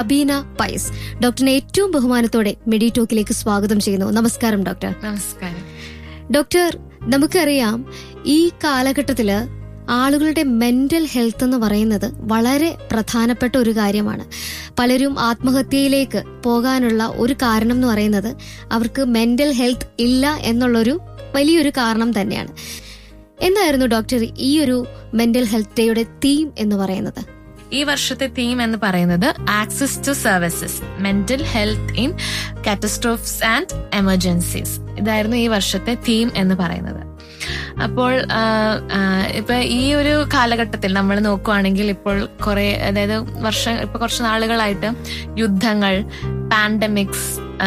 അബീന പൈസ് ഡോക്ടറിനെ ഏറ്റവും ബഹുമാനത്തോടെ മെഡി ടോക്കിലേക്ക് സ്വാഗതം ചെയ്യുന്നു നമസ്കാരം ഡോക്ടർ നമസ്കാരം ഡോക്ടർ നമുക്കറിയാം ഈ കാലഘട്ടത്തില് ആളുകളുടെ മെന്റൽ ഹെൽത്ത് എന്ന് പറയുന്നത് വളരെ പ്രധാനപ്പെട്ട ഒരു കാര്യമാണ് പലരും ആത്മഹത്യയിലേക്ക് പോകാനുള്ള ഒരു കാരണം എന്ന് പറയുന്നത് അവർക്ക് മെന്റൽ ഹെൽത്ത് ഇല്ല എന്നുള്ളൊരു വലിയൊരു കാരണം തന്നെയാണ് എന്തായിരുന്നു ഡോക്ടർ ഈ ഒരു മെന്റൽ ഹെൽത്ത് ഡേയുടെ തീം എന്ന് പറയുന്നത് ഈ വർഷത്തെ തീം എന്ന് പറയുന്നത് access to services mental health in catastrophes and emergencies ഇതായിരുന്നു ഈ വർഷത്തെ തീം എന്ന് പറയുന്നത് അപ്പോൾ ആ, ആ, ഇപ്പൊ ഈ ഒരു കാലഘട്ടത്തിൽ നമ്മൾ നോക്കുവാണെങ്കിൽ ഇപ്പോൾ കുറെ അതായത് വർഷം ഇപ്പൊ കുറച്ച് നാളുകളായിട്ട് യുദ്ധങ്ങൾ പാൻഡമിക്സ്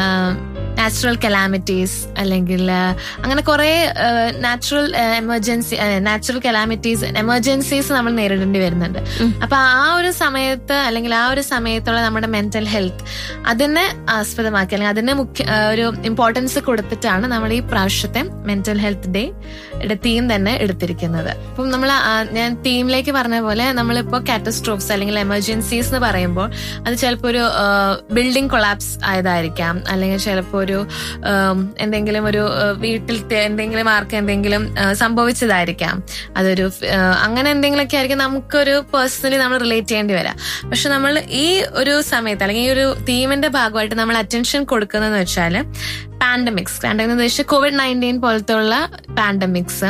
നാച്ചുറൽ കലാമിറ്റീസ് അല്ലെങ്കിൽ ആ, അങ്ങനെ കുറെ natural emergency natural calamities emergencies നമ്മൾ നേരിടേണ്ടി വരുന്നുണ്ട് ഉം. അപ്പൊ ആ ഒരു സമയത്ത് അല്ലെങ്കിൽ ആ ഒരു സമയത്തുള്ള നമ്മുടെ മെന്റൽ ഹെൽത്ത് അതിനെ ആസ്പദമാക്കി അല്ലെങ്കിൽ അതിന് മുഖ്യ ആ, ഒരു ഇമ്പോർട്ടൻസ് കൊടുത്തിട്ടാണ് നമ്മൾ ഈ പ്രാവശ്യത്തെ മെന്റൽ ഹെൽത്ത് ഡേ തീം തന്നെ എടുത്തിരിക്കുന്നത് അപ്പം നമ്മൾ ഞാൻ തീമിലേക്ക് പറഞ്ഞ പോലെ നമ്മളിപ്പോ കാറ്റസ്ട്രോഫ്സ് അല്ലെങ്കിൽ എമർജൻസീസ് എന്ന് പറയുമ്പോൾ അത് ചിലപ്പോൾ ഒരു ബിൽഡിംഗ് കൊളാപ്സ് ആയതായിരിക്കാം അല്ലെങ്കിൽ ചിലപ്പോൾ ഒരു ആം, എന്തെങ്കിലും ഒരു ആ, വീട്ടിൽ തെ- എന്തെങ്കിലും ആർക്ക് എന്തെങ്കിലും ആ, സംഭവിച്ചതായിരിക്കാം അതൊരു ആ, അങ്ങനെ എന്തെങ്കിലുമൊക്കെ ആയിരിക്കും നമുക്കൊരു പേഴ്സണലി നമ്മൾ റിലേറ്റ് ചെയ്യേണ്ടി വരാം പക്ഷെ നമ്മൾ ഈ ഒരു സമയത്ത് അല്ലെങ്കിൽ ഈ ഒരു തീമിന്റെ ഭാഗമായിട്ട് നമ്മൾ അറ്റൻഷൻ കൊടുക്കുന്നതെന്ന് വെച്ചാൽ പാൻഡമിക്സ് പാൻഡമിക് എന്ന് വെച്ചാൽ കോവിഡ് നയൻറ്റീൻ പോലത്തെ ഉള്ള പാൻഡമിക്സ്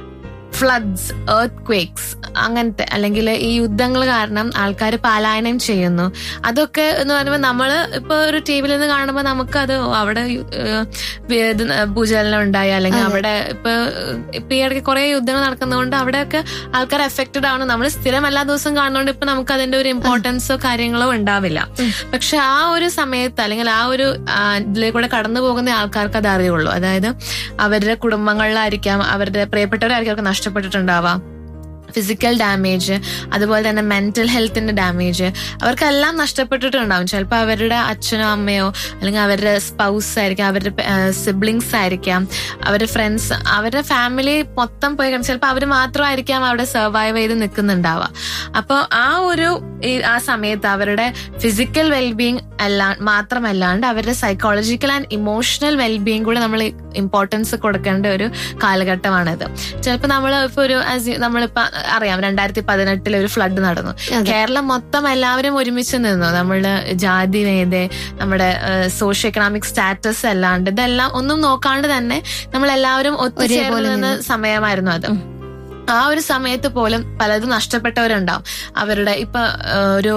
ഫ്ലഡ്സ് എർത്ത് ക്വേക്സ് അങ്ങനത്തെ അല്ലെങ്കിൽ ഈ യുദ്ധങ്ങൾ കാരണം ആൾക്കാർ പലായനം ചെയ്യുന്നു അതൊക്കെ എന്ന് പറയുമ്പോൾ നമ്മൾ ഇപ്പൊ ഒരു ടി വിയിൽ നിന്ന് കാണുമ്പോൾ നമുക്ക് അത് ഓ, അവിടെ യു- ഏഹ് ഇത് ഭൂചലനം ഉണ്ടായി അല്ലെങ്കിൽ അതെ. അവിടെ ഇപ്പൊ ഇപ്പൊ ഈ ഇടയ്ക്ക് കുറെ യുദ്ധങ്ങൾ നടക്കുന്നതുകൊണ്ട് അവിടെയൊക്കെ ആൾക്കാർ എഫക്റ്റഡ് ആണ് നമ്മൾ സ്ഥിരം എല്ലാ ദിവസവും കാണുന്നതുകൊണ്ട് ഇപ്പൊ നമുക്ക് അതിന്റെ ഒരു ഇമ്പോർട്ടൻസോ കാര്യങ്ങളോ ഉണ്ടാവില്ല പക്ഷെ ആ ഒരു സമയത്ത് അല്ലെങ്കിൽ ആ ഒരു ആ, ഇതിലേക്കൂടെ കടന്നു പോകുന്ന ആൾക്കാർക്ക് അത് അറിയുള്ളൂ അതായത് അവരുടെ കുടുംബങ്ങളിലായിരിക്കാം അവരുടെ പ്രിയപ്പെട്ടവരായിരിക്കും അവർക്ക് നഷ്ടപ്പെട്ടിട്ടുണ്ടാവാം ഫിസിക്കൽ ഡാമേജ് അതുപോലെ തന്നെ മെന്റൽ ഹെൽത്തിന്റെ ഡാമേജ് അവർക്കെല്ലാം നഷ്ടപ്പെട്ടിട്ടുണ്ടാവും ചിലപ്പോൾ അവരുടെ അച്ഛനോ അമ്മയോ അല്ലെങ്കിൽ അവരുടെ സ്പൗസ് ആയിരിക്കാം അവരുടെ സിബ്ലിങ്സ് ആയിരിക്കാം അവരുടെ ഫ്രണ്ട്സ് അവരുടെ ഫാമിലി മൊത്തം പോയി കഴിഞ്ഞാൽ ചിലപ്പോൾ അവർ മാത്രമായിരിക്കാം അവിടെ സർവൈവ് ചെയ്ത് നിൽക്കുന്നുണ്ടാവുക അപ്പോൾ ആ ഒരു ഈ- ആ സമയത്ത് അവരുടെ ഫിസിക്കൽ വെൽബീങ് അല്ലാ മാത്രമല്ലാണ്ട് അവരുടെ സൈക്കോളജിക്കൽ ആൻഡ് ഇമോഷണൽ വെൽബീങ് കൂടെ നമ്മൾ ഇമ്പോർട്ടൻസ് കൊടുക്കേണ്ട ഒരു കാലഘട്ടമാണിത് ചിലപ്പോൾ നമ്മൾ ഇപ്പൊ ഒരു as- നമ്മളിപ്പോ അറിയാം രണ്ടായിരത്തി പതിനെട്ടിൽ ഒരു ഫ്ലഡ് നടന്നു അതെ. കേരളം മൊത്തം എല്ലാവരും ഒരുമിച്ച് നിന്നു നമ്മള് ജാതി വേദ നമ്മുടെ സോഷ്യോ എക്കണോമിക് സ്റ്റാറ്റസ് അല്ലാണ്ട് ഇതെല്ലാം ഒന്നും നോക്കാണ്ട് തന്നെ നമ്മൾ എല്ലാവരും ഒത്തുചേർന്ന് ഒരേപോലെ നിന്ന നിന്നു. സമയമായിരുന്നു അത് ആ ഒരു സമയത്ത് പോലും പലതും നഷ്ടപ്പെട്ടവരുണ്ടാവും അവരുടെ ഇപ്പൊ ആ, ഒരു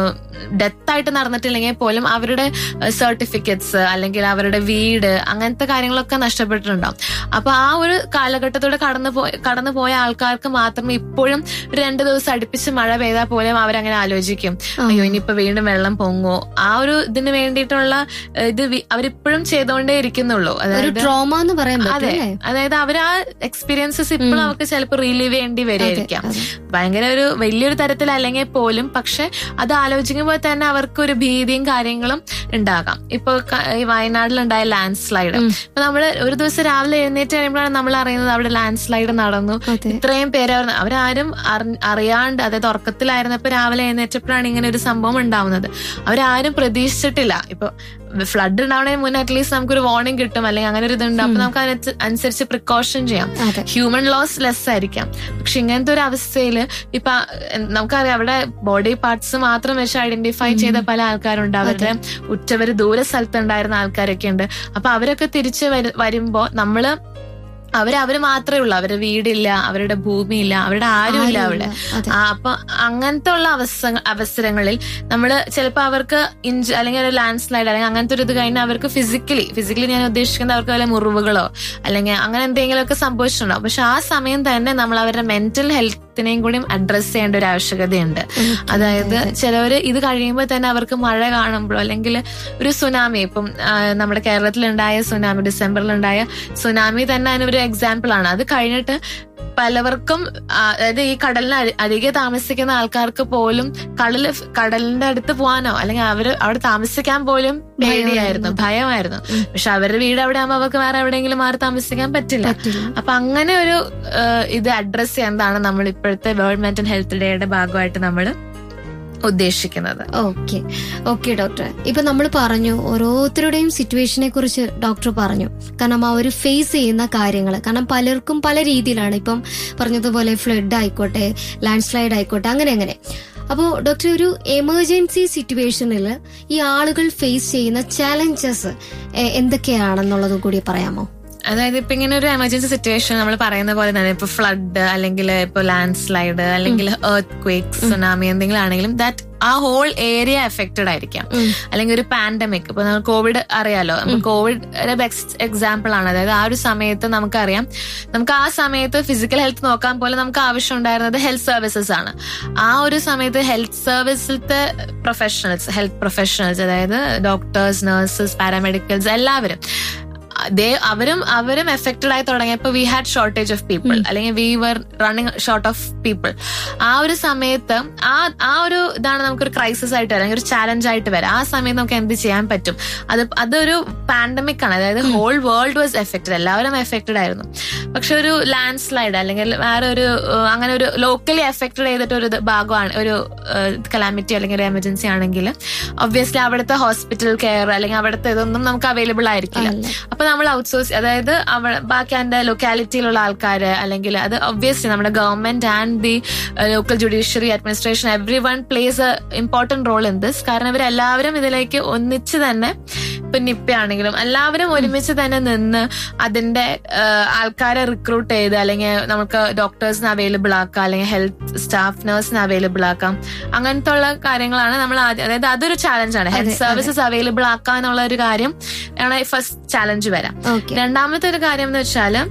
ഡെത്ത് ആയിട്ട് നടന്നിട്ടില്ലെങ്കിൽ പോലും അവരുടെ സർട്ടിഫിക്കറ്റ്സ് അല്ലെങ്കിൽ അവരുടെ വീട് അങ്ങനത്തെ കാര്യങ്ങളൊക്കെ നഷ്ടപ്പെട്ടിട്ടുണ്ടാവും അപ്പൊ ആ ഒരു കാലഘട്ടത്തോടെ കടന്നു പോയ കടന്നു പോയ ആൾക്കാർക്ക് മാത്രമേ ഇപ്പോഴും ഒരു രണ്ട് ദിവസം അടുപ്പിച്ച് മഴ പെയ്താൽ പോലും അവരങ്ങനെ ആലോചിക്കും ആ. അയ്യോ ഇനിയിപ്പോ വീണ്ടും വെള്ളം പൊങ്ങോ ആ ഒരു ഇതിന് വേണ്ടിയിട്ടുള്ള ഏഹ്, ഇത് വി- അവരിപ്പോഴും ചെയ്തുകൊണ്ടേ ഇരിക്കുന്നുള്ളൂ ഒരു അതായത് ട്രോമ എന്ന് പറയാൻ പറ്റും അതെ അല്ലേ അതായത് അവർ ആ എക്സ്പീരിയൻസസ് ഇപ്പോഴും അവർക്ക് ചിലപ്പോൾ റിലീവ് ചെയ്യേണ്ടി വരെയായിരിക്കാം അതെ. ഭയങ്കര ഒരു വലിയൊരു തരത്തിലല്ലെങ്കിൽ പോലും പക്ഷെ അത് ആലോചിക്കുമ്പോൾ തന്നെ അവർക്ക് ഒരു ഭീതിയും കാര്യങ്ങളും ഉണ്ടാകാം ഇപ്പൊ ക- ഈ വയനാട്ടിലുണ്ടായ ലാൻഡ് സ്ലൈഡ് ഉം. ഇപ്പൊ നമ്മള് ഒരു ദിവസം രാവിലെ എഴുന്നേറ്റ് കഴിയുമ്പോഴാണ് നമ്മൾ അറിയുന്നത് അവിടെ ലാൻഡ് സ്ലൈഡ് നടന്നു അതെ ഇത്രയും പേര് അവർ- അവരാരും അറി- അറിയാണ്ട് അതായത് ഉറക്കത്തിലായിരുന്നപ്പോ രാവിലെ എഴുന്നേറ്റപ്പോഴാണ് ഇങ്ങനെ ഒരു സംഭവം ഉണ്ടാവുന്നത് അവരാരും പ്രതീക്ഷിച്ചിട്ടില്ല ഇപ്പൊ ഫ്ലഡ് ഉണ്ടാവണതിന് മുന്നേ അറ്റ്ലീസ്റ്റ് നമുക്കൊരു വാർണിംഗ് കിട്ടും അല്ലെങ്കിൽ അങ്ങനെ ഒരു ഇതുണ്ട് അപ്പൊ നമുക്ക് അതിനനുസ- അനുസരിച്ച് പ്രിക്കോഷൻ ചെയ്യാം അതെ ഹ്യൂമൻ ലോസ് ലെസ് ആയിരിക്കാം പക്ഷെ ഇങ്ങനത്തെ ഒരു അവസ്ഥയിൽ ഇപ്പൊ എ- നമുക്കറിയാം അവിടെ ബോഡി പാർട്സ് മാത്രം വെച്ച് ഐഡന്റിഫൈ ചെയ്ത പല ആൾക്കാരുണ്ട് അവരുടെ ഉറ്റവര് ദൂര സ്ഥലത്തുണ്ടായിരുന്ന ആൾക്കാരൊക്കെ ഉണ്ട് അപ്പൊ അവരൊക്കെ തിരിച്ച് വരു- വരുമ്പോ നമ്മള് അവര് അവര് മാത്രമേ ഉള്ളൂ അവരുടെ വീടില്ല അവരുടെ ഭൂമിയില്ല അവരുടെ ആരുമില്ല അവിടെ അതെ ആ, അപ്പൊ അങ്ങനത്തെ ഉള്ള അവസ അവസരങ്ങളിൽ നമ്മൾ ചിലപ്പോൾ അവർക്ക് ഇഞ്ച് അല്ലെങ്കിൽ ഒരു ലാൻഡ് സ്ലൈഡ് അല്ലെങ്കിൽ അങ്ങനത്തെ ഒരു ഇത് കഴിഞ്ഞാൽ അവർക്ക് ഫിസിക്കലി ഫിസിക്കലി ഞാൻ ഉദ്ദേശിക്കുന്നത് അവർക്ക് വല്ല മുറിവുകളോ അല്ലെങ്കിൽ അങ്ങനെ എന്തെങ്കിലുമൊക്കെ സംഭവിച്ചിട്ടുണ്ടാവും പക്ഷെ ആ സമയം തന്നെ നമ്മൾ അവരുടെ മെന്റൽ ഹെൽത്തിനെയും കൂടി അഡ്രസ് ചെയ്യേണ്ട ഒരു ആവശ്യകതയുണ്ട് അതായത് ചിലവര് ഇത് കഴിയുമ്പോൾ തന്നെ അവർക്ക് മഴ കാണുമ്പോഴോ അല്ലെങ്കിൽ ഒരു സുനാമി ഇപ്പം ആ, നമ്മുടെ കേരളത്തിലുണ്ടായ സുനാമി ഡിസംബറിലുണ്ടായ സുനാമി തന്നെ അതിനൊരു എക്സാമ്പിൾ ആണ് അത് കഴിഞ്ഞിട്ട് പലവർക്കും ആ, അതായത് ഈ കടലിന് അരി- അരികെ താമസിക്കുന്ന ആൾക്കാർക്ക് പോലും കടല് കടലിന്റെ അടുത്ത് പോകാനോ അല്ലെങ്കിൽ അവര് അവിടെ താമസിക്കാൻ പോലും പേടിയായിരുന്നു ഭയമായിരുന്നു പക്ഷെ അവരുടെ വീട് അവിടെ ആകുമ്പോൾ അവർക്ക് വേറെ എവിടെയെങ്കിലും മാറി താമസിക്കാൻ പറ്റില്ല പറ്റില്ല അപ്പൊ അങ്ങനെ ഒരു ആ, ഇത് അഡ്രസ് ചെയ്യുന്നതാണ് നമ്മൾ ഇപ്പോഴത്തെ വേൾഡ് മെന്റൽ ഹെൽത്ത് ഡേയുടെ ഭാഗമായിട്ട് നമ്മൾ ഉദ്ദേശിക്കുന്നത് ഓക്കെ ഓക്കെ ഡോക്ടർ ഇപ്പൊ നമ്മൾ പറഞ്ഞു ഓരോരുത്തരുടെയും സിറ്റുവേഷനെ കുറിച്ച് ഡോക്ടർ പറഞ്ഞു കാരണം അവർ ഫേസ് ചെയ്യുന്ന കാര്യങ്ങൾ കാരണം പലർക്കും പല രീതിയിലാണ് ഇപ്പം പറഞ്ഞതുപോലെ ഫ്ലഡ് ആയിക്കോട്ടെ ലാൻഡ് സ്ലൈഡ് ആയിക്കോട്ടെ അങ്ങനെ അങ്ങനെ അപ്പോൾ ഡോക്ടർ ഒരു എമർജൻസി സിറ്റുവേഷനിൽ ഈ ആളുകൾ ഫേസ് ചെയ്യുന്ന ചാലഞ്ചസ് എന്തൊക്കെയാണെന്നുള്ളതും കൂടി പറയാമോ അതായത് ഇപ്പൊ ഇങ്ങനെ ഒരു എമർജൻസി സിറ്റുവേഷൻ നമ്മൾ പറയുന്ന പോലെ തന്നെ ഇപ്പൊ ഫ്ലഡ് അല്ലെങ്കിൽ ഇപ്പൊ ലാൻഡ് സ്ലൈഡ് അല്ലെങ്കിൽ എർത്ത് ക്വേക്ക് സുനാമി എന്തെങ്കിലും ആണെങ്കിലും ദാറ്റ് ആ ഹോൾ ഏരിയ എഫക്റ്റഡ് ആയിരിക്കാം അല്ലെങ്കിൽ ഒരു പാൻഡമിക് ഇപ്പൊ നമ്മൾ കോവിഡ് അറിയാലോ കോവിഡ് ബെസ്റ്റ് എക്സാമ്പിൾ ആണ് അതായത് ആ ഒരു സമയത്ത് നമുക്കറിയാം നമുക്ക് ആ സമയത്ത് ഫിസിക്കൽ ഹെൽത്ത് നോക്കാൻ പോലെ നമുക്ക് ആവശ്യം ഉണ്ടായിരുന്നത് ഹെൽത്ത് സർവീസസ് ആണ് ആ ഒരു സമയത്ത് ഹെൽത്ത് സർവീസിലത്തെ പ്രൊഫഷണൽസ് ഹെൽത്ത് പ്രൊഫഷണൽസ് അതായത് ഡോക്ടേഴ്സ് നഴ്സസ് പാരാമെഡിക്കൽസ് എല്ലാവരും ദേ അവരും അവരും എഫക്റ്റഡ് ആയി തുടങ്ങിയപ്പോൾ we had shortage of people അല്ലെങ്കിൽ we were running short of people ആ ഒരു സമയത്ത് ആ ആ ഒരു ഇതാണ് നമുക്കൊരു ക്രൈസിസ് ആയിട്ട് വരാം അല്ലെങ്കിൽ ഒരു ചാലഞ്ച് ആയിട്ട് വരാം ആ സമയത്ത് നമുക്ക് എന്ത് ചെയ്യാൻ പറ്റും അത് അതൊരു പാൻഡമിക് ആണ് അതായത് ഹോൾ വേൾഡ് വാസ് എഫക്റ്റഡ് എല്ലാവരും എഫക്റ്റഡ് ആയിരുന്നു പക്ഷെ ഒരു ലാൻഡ് സ്ലൈഡ് അല്ലെങ്കിൽ വേറെ ഒരു അങ്ങനെ ഒരു ലോക്കലി എഫക്റ്റഡ് ചെയ്തിട്ട് ഒരു ഭാഗമാണ് ഒരു കലാമിറ്റി അല്ലെങ്കിൽ ഒരു എമർജൻസി ആണെങ്കിൽ ഒബ്വിയസ്ലി അവിടുത്തെ ഹോസ്പിറ്റൽ കെയർ അല്ലെങ്കിൽ അവിടുത്തെ ഇതൊന്നും നമുക്ക് അവൈലബിൾ ആയിരിക്കില്ല അപ്പൊ നമ്മൾ ഔട്ട്സോഴ്സ് അതായത് ബാക്കി അതിന്റെ ലൊക്കാലിറ്റിയിലുള്ള ആൾക്കാർ അല്ലെങ്കിൽ അത് ഒബ്വിയസ്ലി നമ്മുടെ government and the local judiciary administration everyone plays a important role in this കാരണം ഇവരെല്ലാവരും ഇതിലേക്ക് ഒന്നിച്ച് തന്നെ ഇപ്പൊ നിപ്പ ആണെങ്കിലും എല്ലാവരും ഒരുമിച്ച് തന്നെ നിന്ന് അതിന്റെ ആൾക്കാരെ റിക്രൂട്ട് ചെയ്ത് അല്ലെങ്കിൽ നമുക്ക് ഡോക്ടേഴ്സിന് അവൈലബിൾ ആക്കാം അല്ലെങ്കിൽ ഹെൽത്ത് സ്റ്റാഫ് നഴ്സിന് അവൈലബിൾ ആക്കാം അങ്ങനത്തെ ഉള്ള കാര്യങ്ങളാണ് നമ്മൾ ആദ്യം അതായത് അതൊരു ചാലഞ്ചാണ് ഹെൽത്ത് സർവീസസ് അവൈലബിൾ ആക്കുക എന്നുള്ള ഒരു കാര്യം ആണ് ഫസ്റ്റ് ചാലഞ്ച് വരാം രണ്ടാമത്തെ ഒരു കാര്യം എന്ന് വെച്ചാല്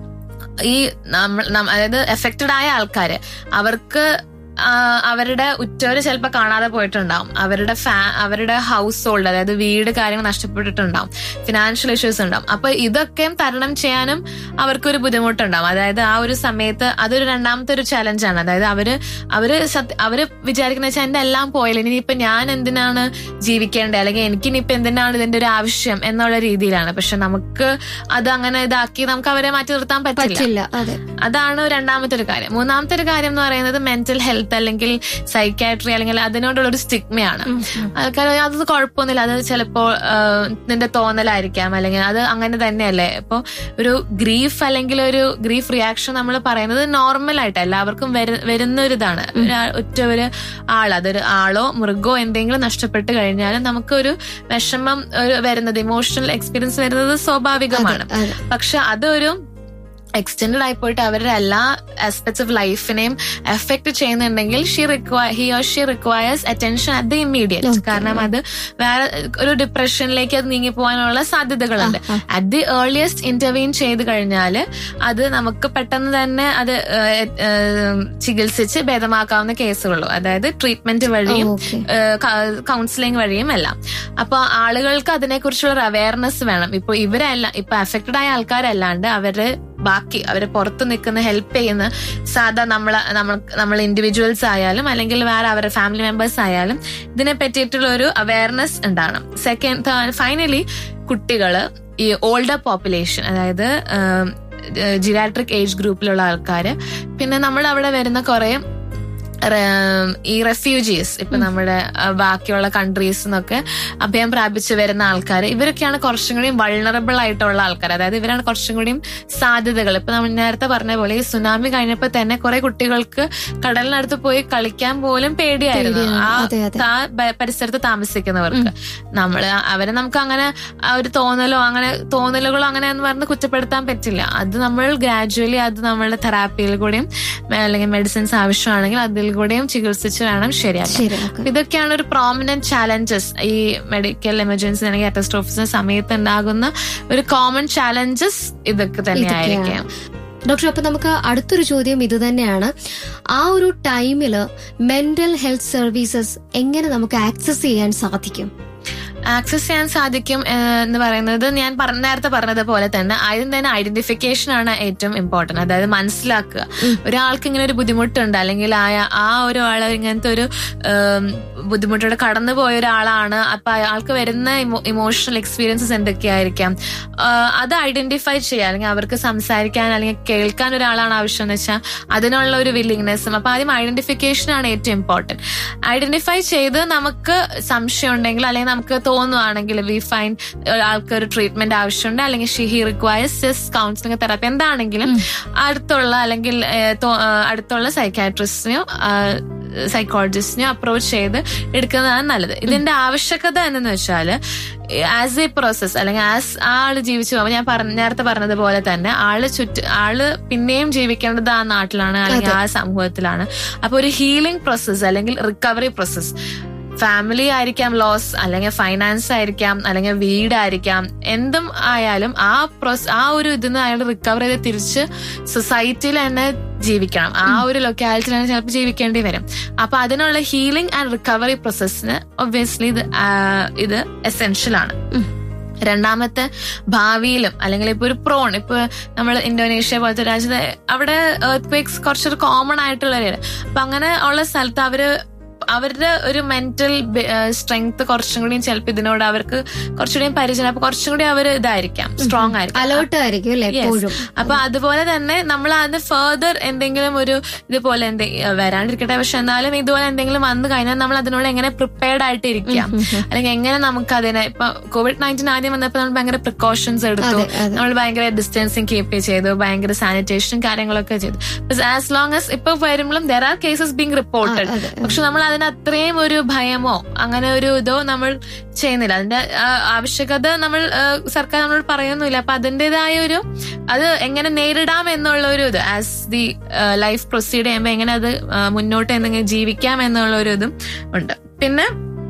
ഈ നമ്മൾ അതായത് എഫക്റ്റഡ് ആയ ആൾക്കാര് അവർക്ക് അവരുടെ ഉറ്റവര് ചിലപ്പോൾ കാണാതെ പോയിട്ടുണ്ടാവും അവരുടെ ഫാ അവരുടെ ഹൗസ് ഹോൾഡ് അതായത് വീട് കാര്യങ്ങൾ നഷ്ടപ്പെട്ടിട്ടുണ്ടാവും ഫിനാൻഷ്യൽ ഇഷ്യൂസ് ഉണ്ടാവും അപ്പൊ ഇതൊക്കെ തരണം ചെയ്യാനും അവർക്കൊരു ബുദ്ധിമുട്ടുണ്ടാവും അതായത് ആ ഒരു സമയത്ത് അതൊരു രണ്ടാമത്തെ ഒരു ചലഞ്ചാണ് അതായത് അവര് അവര് അവര് വിചാരിക്കുന്ന വെച്ചാൽ എന്റെ എല്ലാം പോയാലും ഇനിയിപ്പോ ഞാൻ എന്തിനാണ് ജീവിക്കേണ്ടത് അല്ലെങ്കിൽ എനിക്കിനിയിപ്പോ എന്തിനാണ് ഇതിന്റെ ഒരു ആവശ്യം എന്നുള്ള രീതിയിലാണ് പക്ഷെ നമുക്ക് അത് അങ്ങനെ ഇതാക്കി നമുക്ക് അവരെ മാറ്റി നിർത്താൻ പറ്റില്ല അതാണ് രണ്ടാമത്തെ ഒരു കാര്യം മൂന്നാമത്തെ ഒരു കാര്യം എന്ന് പറയുന്നത് മെന്റൽ ഹെൽത്ത് ഹെൽത്ത് അല്ലെങ്കിൽ സൈക്കാട്രി അല്ലെങ്കിൽ അതിനോടുള്ള ഒരു സ്റ്റിഗ്മയാണ് ആൾക്കാർ അത് കുഴപ്പമൊന്നുമില്ല അത് ചിലപ്പോൾ നിന്റെ തോന്നലായിരിക്കാം അല്ലെങ്കിൽ അത് അങ്ങനെ തന്നെയല്ലേ ഇപ്പൊ ഒരു ഗ്രീഫ് അല്ലെങ്കിൽ ഒരു ഗ്രീഫ് റിയാക്ഷൻ നമ്മൾ പറയുന്നത് നോർമൽ ആയിട്ട് എല്ലാവർക്കും വരുന്ന ഒരു ഇതാണ് ഒറ്റ ഒരു ആൾ അതൊരു ആളോ മൃഗോ എന്തെങ്കിലും നഷ്ടപ്പെട്ട് കഴിഞ്ഞാലും നമുക്കൊരു വിഷമം വരുന്നത് ഇമോഷണൽ എക്സ്പീരിയൻസ് വരുന്നത് സ്വാഭാവികമാണ് പക്ഷെ അതൊരു എക്സ്റ്റെൻഡ് ആയി പോയിട്ട് അവരുടെ എല്ലാ ആസ്പെക്ട്സ് ഓഫ് ലൈഫിനെയും എഫക്ട് ചെയ്യുന്നുണ്ടെങ്കിൽ she require he or she requires attention at the immediate കാരണം അത് വേറെ ഒരു ഡിപ്രഷനിലേക്ക് അത് നീങ്ങി പോകാനുള്ള സാധ്യതകളുണ്ട് അറ്റ് ദി ഏർലിയസ്റ്റ് ഇന്റർവീൻ ചെയ്ത് കഴിഞ്ഞാൽ അത് നമുക്ക് പെട്ടെന്ന് തന്നെ അത് ചികിത്സിച്ച് ഭേദമാക്കാവുന്ന കേസുകളോ അതായത് ട്രീറ്റ്മെന്റ് വഴിയും കൗൺസിലിംഗ് വഴിയും എല്ലാം അപ്പൊ ആളുകൾക്ക് അതിനെക്കുറിച്ചുള്ള ഒരു അവയർനെസ് വേണം ഇപ്പൊ ഇവരെല്ലാം ഇപ്പൊ അഫക്റ്റഡ് ആയ ആൾക്കാരല്ലാണ്ട് അവര് ബാക്കി അവരെ പുറത്ത് നിൽക്കുന്ന ഹെൽപ്പ് ചെയ്യുന്ന സാധാ നമ്മൾ നമ്മൾ നമ്മൾ ഇൻഡിവിജ്വൽസ് ആയാലും അല്ലെങ്കിൽ വേറെ അവരുടെ ഫാമിലി മെമ്പേഴ്സ് ആയാലും ഇതിനെ പറ്റിയിട്ടുള്ള ഒരു അവയർനെസ് ഉണ്ടാവണം സെക്കൻഡ് ഫൈനലി കുട്ടികള് ഈ ഓൾഡർ പോപ്പുലേഷൻ അതായത് ജിറാട്രിക് ഏജ് ഗ്രൂപ്പിലുള്ള ആൾക്കാര് പിന്നെ നമ്മൾ അവിടെ വരുന്ന കുറെ ഈ റെഫ്യൂജീസ് ഇപ്പൊ നമ്മുടെ ബാക്കിയുള്ള കൺട്രീസ് നിന്നൊക്കെ അഭയം പ്രാപിച്ചു വരുന്ന ആൾക്കാർ ഇവരൊക്കെയാണ് കുറച്ചും കൂടി വൾണറബിൾ ആയിട്ടുള്ള ആൾക്കാർ അതായത് ഇവരാണ് കുറച്ചും കൂടിയും സാധ്യതകൾ ഇപ്പൊ നമ്മൾ നേരത്തെ പറഞ്ഞ പോലെ ഈ സുനാമി കഴിഞ്ഞപ്പോൾ തന്നെ കുറെ കുട്ടികൾക്ക് കടലിനടുത്ത് പോയി കളിക്കാൻ പോലും പേടിയായിരുന്നു ആ പരിസരത്ത് താമസിക്കുന്നവർക്ക് നമ്മൾ അവരെ നമുക്ക് അങ്ങനെ ഒരു തോന്നലോ അങ്ങനെ തോന്നലുകളോ അങ്ങനെ എന്ന് പറഞ്ഞ് കുറ്റപ്പെടുത്താൻ പറ്റില്ല അത് നമ്മൾ ഗ്രാജുവലി അത് നമ്മളുടെ തെറാപ്പിയിൽ കൂടെയും അല്ലെങ്കിൽ മെഡിസിൻസ് ആവശ്യമാണെങ്കിൽ അതിൽ കൂടെയും ചികിത്സിച്ച് വേണം ശരിയാക്കാൻ ഇതൊക്കെയാണ് ഒരു പ്രോമിനന്റ് ചാലഞ്ചസ് ഈ മെഡിക്കൽ എമർജൻസി അല്ലെങ്കിൽ കാറ്റസ്ട്രോഫിസിന്റെ സമയത്ത് ഉണ്ടാകുന്ന ഒരു കോമൺ ചാലഞ്ചസ് ഇതൊക്കെ തന്നെയായിരിക്കാം ഡോക്ടർ അപ്പൊ നമുക്ക് അടുത്തൊരു ചോദ്യം ഇത് തന്നെയാണ് ആ ഒരു ടൈമില് മെന്റൽ ഹെൽത്ത് സർവീസസ് എങ്ങനെ നമുക്ക് ആക്സസ് ചെയ്യാൻ സാധിക്കും ആക്സസ് ചെയ്യാൻ സാധിക്കും ഏഹ്, എന്ന് പറയുന്നത് ഞാൻ പറഞ്ഞ നേരത്തെ പറഞ്ഞതുപോലെ തന്നെ ആദ്യം തന്നെ ഐഡന്റിഫിക്കേഷൻ ആണ് ഏറ്റവും ഇമ്പോർട്ടന്റ് അതായത് മനസ്സിലാക്കുക ഒരാൾക്ക് ഇങ്ങനെ ഒരു ബുദ്ധിമുട്ടുണ്ട് അല്ലെങ്കിൽ ആ ആ ഒരു ആള് ഇങ്ങനത്തെ ഒരു ഏം, ബുദ്ധിമുട്ടോടെ കടന്നു പോയ ഒരാളാണ് അപ്പൊ അയാൾക്ക് വരുന്ന ഇമോഷണൽ എക്സ്പീരിയൻസസ് എന്തൊക്കെയായിരിക്കാം ആഹ്, അത് ഐഡന്റിഫൈ ചെയ്യുക അല്ലെങ്കിൽ അവർക്ക് സംസാരിക്കാൻ അല്ലെങ്കിൽ കേൾക്കാൻ ഒരാളാണ് ആവശ്യം എന്ന് വെച്ചാൽ അതിനുള്ള ഒരു വില്ലിങ്നെസ്സും അപ്പൊ ആദ്യം ഐഡന്റിഫിക്കേഷൻ ആണ് ഏറ്റവും ഇമ്പോർട്ടന്റ് ഐഡന്റിഫൈ ചെയ്ത് നമുക്ക് സംശയം ഉണ്ടെങ്കിൽ അല്ലെങ്കിൽ നമുക്ക് തോന്നുവാണെങ്കിൽ വി ഫൈൻ ആൾക്ക് ഒരു ട്രീറ്റ്മെന്റ് ആവശ്യമുണ്ട് അല്ലെങ്കിൽ she he requires just counselling therapy എന്താണെങ്കിലും അടുത്തുള്ള അല്ലെങ്കിൽ ഏഹ്, തോ- ആഹ്, അടുത്തുള്ള സൈക്കാട്രിസ്റ്റിനെയോ സൈക്കോളജിസ്റ്റിനെയോ അപ്രോച്ച് ചെയ്ത് എടുക്കുന്നതാണ് നല്ലത് ഇതിന്റെ ആവശ്യകത എന്നു വെച്ചാല് ആസ് എ പ്രോസസ് അല്ലെങ്കിൽ ആസ് ആ ആള് ജീവിച്ചു പോകുമ്പോൾ ഞാൻ പറഞ്ഞ നേരത്തെ പറഞ്ഞതുപോലെ തന്നെ ആള് ചുറ്റ് ആള് പിന്നെയും ജീവിക്കേണ്ടത് ആ നാട്ടിലാണ് അല്ലെങ്കിൽ ആ സമൂഹത്തിലാണ് അപ്പൊ ഒരു ഹീലിംഗ് പ്രോസസ്സ് അല്ലെങ്കിൽ റിക്കവറി പ്രോസസ്സ് ഫാമിലി ആയിരിക്കാം ലോസ് അല്ലെങ്കിൽ ഫൈനാൻസ് ആയിരിക്കാം അല്ലെങ്കിൽ വീടായിരിക്കാം എന്തും ആയാലും ആ പ്രോസ് ആ ഒരു ഇതിന്ന് അയാൾ റിക്കവർ ചെയ്ത് തിരിച്ച് സൊസൈറ്റിയിൽ തന്നെ ജീവിക്കണം ആ ഒരു ലൊക്കാലിറ്റിയിൽ തന്നെ ചിലപ്പോൾ ജീവിക്കേണ്ടി വരും അപ്പൊ അതിനുള്ള ഹീലിംഗ് ആൻഡ് റിക്കവറി പ്രോസസ്സിന് ഒബ്വിയസ്ലി ഇത് ആ, ഇത് എസെൻഷ്യൽ ആണ് രണ്ടാമത്തെ ഭാവിയിലും അല്ലെങ്കിൽ ഇപ്പൊ ഒരു പ്രോൺ ഇപ്പൊ നമ്മൾ ഇന്തോനേഷ്യ പോലത്തെ രാജ്യത്ത് അവിടെ എർത്ത് ക്വേക്സ് കുറച്ചൊരു കോമൺ ആയിട്ടുള്ള ഒരു area. അപ്പൊ അങ്ങനെ ഉള്ള സ്ഥലത്ത് അവര് അവരുടെ ഒരു മെന്റൽ സ്ട്രെങ്ത് കുറച്ചും കൂടി ചിലപ്പോൾ ഇതിനോട് അവർക്ക് കുറച്ചുകൂടി പരിചയം അപ്പൊ കുറച്ചും കൂടി അവർ ഇതായിരിക്കാം സ്ട്രോങ് ആയിരിക്കും അലേർട്ട് ആയിരിക്കും അല്ലെ Yes. എപ്പോഴും അപ്പൊ അതുപോലെ തന്നെ നമ്മൾ അതിന് ഫെർദർ എന്തെങ്കിലും ഒരു ഇതുപോലെ എന്തെ വരാണ്ടിരിക്കട്ടെ പക്ഷെ എന്നാലും ഇതുപോലെ എന്തെങ്കിലും വന്നു കഴിഞ്ഞാൽ നമ്മൾ അതിനോട് എങ്ങനെ പ്രിപ്പയർഡ് ആയിട്ട് ഇരിക്കാം അല്ലെങ്കിൽ എങ്ങനെ നമുക്ക് അതിനെ ഇപ്പൊ കോവിഡ് നയൻറ്റീൻ ആദ്യം വന്നപ്പോൾ നമ്മൾ ഭയങ്കര പ്രിക്കോഷൻസ് എടുത്തു അതെ, അതെ. നമ്മൾ ഭയങ്കര ഡിസ്റ്റൻസിങ് കീപ്പ് ചെയ്തു ഭയങ്കര സാനിറ്റേഷനും കാര്യങ്ങളൊക്കെ ചെയ്തു ആസ് ലോങ് ആസ് ഇപ്പൊ വരുമ്പോഴും there are cases being reported അതെ, അതെ. പക്ഷെ നമ്മൾ അതിന് അത്രയും ഒരു ഭയമോ അങ്ങനെ ഒരു ഇതോ നമ്മൾ ചെയ്യുന്നില്ല അതിന്റെ ആ, ആവശ്യകത നമ്മൾ ആ, സർക്കാർ നമ്മളോട് പറയുന്നില്ല അപ്പൊ അതിൻ്റെതായ ഒരു അത് എങ്ങനെ നേരിടാം എന്നുള്ള ഒരു ഇത് ആസ് ദി ലൈഫ് പ്രൊസീഡ് ചെയ്യുമ്പോൾ എങ്ങനെ അത് ആ, മുന്നോട്ട് എന്തെങ്കിലും ജീവിക്കാം എന്നുള്ള ഒരു ഇതും ഉണ്ട് പിന്നെ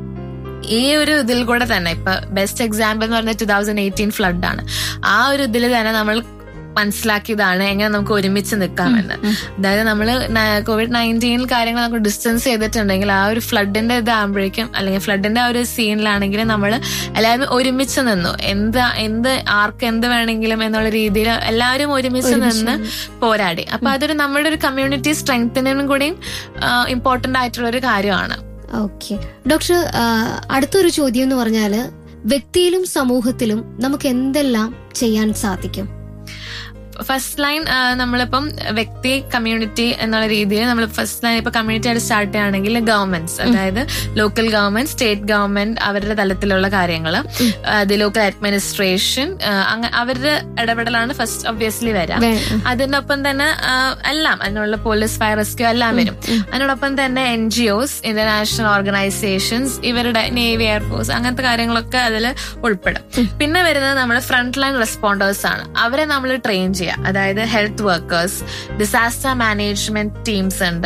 ഈ ഒരു ഇതിൽ കൂടെ തന്നെ ഇപ്പൊ ബെസ്റ്റ് എക്സാമ്പിൾ എന്ന് പറഞ്ഞാൽ ടു തൗസൻഡ് എയ്റ്റീൻ ഫ്ലഡ് ആണ് ആ ഒരു ഇതിൽ തന്നെ നമ്മൾ മനസ്സിലാക്കിയതാണ് എങ്ങനെ നമുക്ക് ഒരുമിച്ച് നിൽക്കാമെന്ന് അതായത് നമ്മൾ കോവിഡ് നയൻറ്റീനിൽ കാര്യങ്ങൾ നമുക്ക് ഡിസ്റ്റൻസ് ചെയ്തിട്ടുണ്ടെങ്കിൽ ആ ഒരു ഫ്ലഡിന്റെ ഇതാകുമ്പോഴേക്കും അല്ലെങ്കിൽ ഫ്ലഡിന്റെ ആ ഒരു സീനിലാണെങ്കിൽ നമ്മൾ എല്ലാവരും ഒരുമിച്ച് നിന്നു എന്താ എന്ത് ആർക്ക് എന്ത് വേണമെങ്കിലും എന്നുള്ള രീതിയിൽ എല്ലാവരും ഒരുമിച്ച് നിന്ന് പോരാടി അപ്പൊ അതൊരു നമ്മുടെ ഒരു കമ്മ്യൂണിറ്റി സ്ട്രെങ്തനും കൂടിയും ഇമ്പോർട്ടന്റ് ആയിട്ടുള്ള ഒരു കാര്യമാണ് ഓക്കെ ഡോക്ടർ ആ, അടുത്തൊരു ചോദ്യം എന്ന് പറഞ്ഞാല് വ്യക്തിയിലും സമൂഹത്തിലും നമുക്ക് എന്തെല്ലാം ചെയ്യാൻ സാധിക്കും ഫസ്റ്റ് ലൈൻ നമ്മളിപ്പം വ്യക്തി കമ്മ്യൂണിറ്റി എന്നുള്ള രീതിയിൽ നമ്മൾ ഫസ്റ്റ് ലൈൻ ഇപ്പൊ കമ്മ്യൂണിറ്റി ആയിട്ട് സ്റ്റാർട്ട് ചെയ്യുകയാണെങ്കിൽ ഗവൺമെന്റ്സ് അതായത് ലോക്കൽ ഗവൺമെന്റ് സ്റ്റേറ്റ് ഗവൺമെന്റ് അവരുടെ തലത്തിലുള്ള കാര്യങ്ങൾ അത് ലോക്കൽ അഡ്മിനിസ്ട്രേഷൻ അവരുടെ ഇടപെടലാണ് ഫസ്റ്റ് ഒബ്വിയസ്ലി വരാം വേ- അതിനൊപ്പം തന്നെ ആ, എല്ലാം അതിനുള്ള പോലീസ് ഫയർ റെസ്ക്യൂ എല്ലാം വരും അതിനോടൊപ്പം തന്നെ N G Os international organisations ഇവരുടെ നേവി എയർഫോഴ്സ് അങ്ങനത്തെ കാര്യങ്ങളൊക്കെ അതിൽ ഉൾപ്പെടും പിന്നെ വരുന്നത് നമ്മുടെ ഫ്രണ്ട് ലൈൻ റെസ്പോണ്ടേഴ്സ് ആണ് അവരെ നമ്മൾ ട്രെയിൻ ചെയ്യുക അതായത് health workers disaster management teams ഉണ്ട്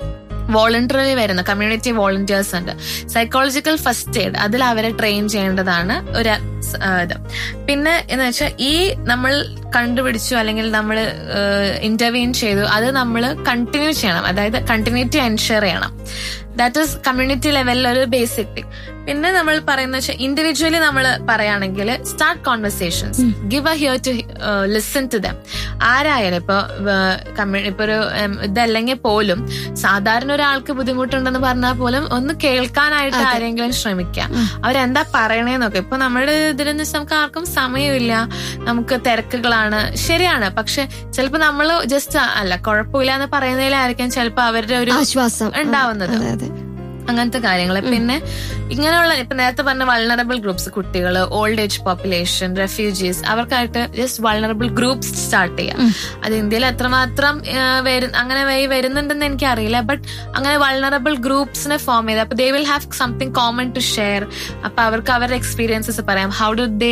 വോളണ്ടറി വരുന്ന കമ്മ്യൂണിറ്റി വോളണ്ടിയേഴ്സ് ഉണ്ട് സൈക്കോളജിക്കൽ ഫസ്റ്റ് എയ്ഡ് അതിൽ അവരെ ട്രെയിൻ ചെയ്യേണ്ടതാണ് ഒരു സ്- ആ, ഇത് പിന്നെ എന്ന് വെച്ചാൽ ഈ നമ്മൾ കണ്ടുപിടിച്ചു അല്ലെങ്കിൽ നമ്മൾ ഇന്റർവ്യൂൻ ചെയ്തു അത് നമ്മൾ കണ്ടിന്യൂ ചെയ്യണം അതായത് കണ്ടിന്യൂറ്റി എൻഷുർ ചെയ്യണം ദാറ്റ് ഈസ് കമ്മ്യൂണിറ്റി ലെവലിൽ ഒരു ബേസിക് തിങ് പിന്നെ നമ്മൾ പറയുന്ന വെച്ചാൽ ഇൻഡിവിജ്വലി നമ്മൾ പറയുകയാണെങ്കിൽ start conversations give a hear to listen to them ആരായാലും ഇപ്പൊ കമ്മ്യൂ- ഇപ്പൊ ഒരു ഉം, ഇതല്ലെങ്കിൽ പോലും സാധാരണ ഒരാൾക്ക് ബുദ്ധിമുട്ടുണ്ടെന്ന് പറഞ്ഞാൽ പോലും ഒന്ന് കേൾക്കാനായിട്ട് ആരെങ്കിലും ശ്രമിക്കാം അവരെന്താ പറയണേന്നൊക്കെ ഇപ്പൊ നമ്മുടെ ഇതിൽ വെച്ച് നമുക്ക് ആർക്കും സമയമില്ല നമുക്ക് തിരക്കുകളാണ് ശരിയാണ് പക്ഷെ ചിലപ്പോ നമ്മൾ ജസ്റ്റ് അല്ല കുഴപ്പമില്ല എന്ന് പറയുന്നതിലായിരിക്കും ചിലപ്പോ അവരുടെ ഒരു ആശ്വാസം ഉണ്ടാവുന്നത് അതെ അതെ അങ്ങനത്തെ കാര്യങ്ങൾ പിന്നെ ഇങ്ങനെയുള്ള ഇപ്പൊ നേരത്തെ പറഞ്ഞ വൾണറബിൾ ഗ്രൂപ്പ്സ് കുട്ടികൾ ഓൾഡ് ഏജ് പോപ്പുലേഷൻ റെഫ്യൂജീസ് അവർക്കായിട്ട് ജസ്റ്റ് വൾണറബിൾ ഗ്രൂപ്പ്സ് സ്റ്റാർട്ട് ചെയ്യാം അത് ഇന്ത്യയിൽ എത്രമാത്രം ആ, വരു- അങ്ങനെ വഴി വരുന്നുണ്ടെന്ന് എനിക്ക് അറിയില്ല ബട്ട് അങ്ങനെ വൾണറബിൾ ഗ്രൂപ്പ്സിനെ ഫോം ചെയ്ത് അപ്പൊ they will have something common to share അപ്പൊ അവർക്ക് അവരുടെ എക്സ്പീരിയൻസസ് പറയാം how do they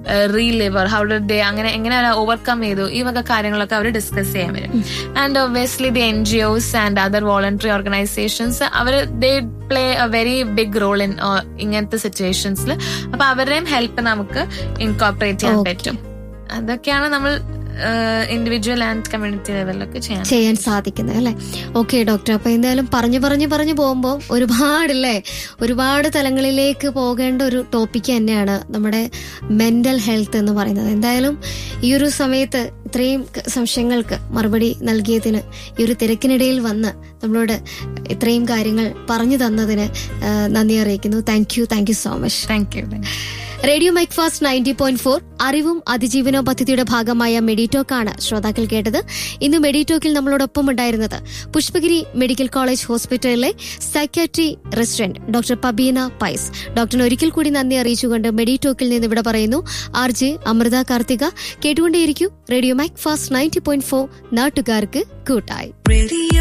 relive how do they അങ്ങനെ എങ്ങനെ ഓവർകം ചെയ്തു ഈ വക കാര്യങ്ങളൊക്കെ അവർ ഡിസ്കസ് ചെയ്യാൻ വരും and obviously the N G Os and other voluntary organisations അവർ they play a very big role in ഇങ്ങനത്തെ സിറ്റുവേഷൻസിൽ അപ്പൊ അവരുടെയും ഹെൽപ്പ് നമുക്ക് ഇൻകോപ്പറേറ്റ് ചെയ്യാൻ Okay. പറ്റും അതൊക്കെയാണ് നമ്മൾ ഇൻഡിവിജ്വൽ ആൻഡ് കമ്മ്യൂണിറ്റി ലെവലിലൊക്കെ ചെയ്യാൻ ചെയ്യാൻ സാധിക്കുന്നത് അല്ലെ ഓക്കെ ഡോക്ടർ അപ്പൊ എന്തായാലും പറഞ്ഞു പറഞ്ഞു പറഞ്ഞു പോകുമ്പോൾ ഒരുപാടല്ലേ ഒരുപാട് തലങ്ങളിലേക്ക് പോകേണ്ട ഒരു ടോപ്പിക് തന്നെയാണ് നമ്മുടെ മെന്റൽ ഹെൽത്ത് എന്ന് പറയുന്നത് എന്തായാലും ഈ ഒരു സമയത്ത് ഇത്രയും ക- സംശയങ്ങൾക്ക് മറുപടി നൽകിയതിന് ഈ ഒരു തിരക്കിനിടയിൽ വന്ന് നമ്മളോട് ഇത്രയും കാര്യങ്ങൾ പറഞ്ഞു തന്നതിന് ആ, നന്ദി അറിയിക്കുന്നു thank you thank you so much thank you radio Macfast ninety point four അറിവും അതിജീവനോ പദ്ധതിയുടെ ഭാഗമായ മെഡിറ്റോക്കാണ് ശ്രോതാക്കൾ കേട്ടത് ഇന്ന് മെഡിറ്റോക്കിൽ നമ്മളോടൊപ്പം ഉണ്ടായിരുന്നത് പുഷ്പഗിരി മെഡിക്കൽ കോളേജ് ഹോസ്പിറ്റലിലെ psychiatry resident doctor Pabeena Pais ഡോക്ടറിന് ഒരിക്കൽ കൂടി നന്ദി അറിയിച്ചുകൊണ്ട് മെഡിറ്റോക്കിൽ നിന്ന് ഇവിടെ പറയുന്നു ആർ ജെ അമൃത കാർത്തിക കേട്ടുകൊണ്ടേയിരിക്കൂ radio Macfast ninety point four നാട്ടുകാർക്ക് കൂട്ടായി Radio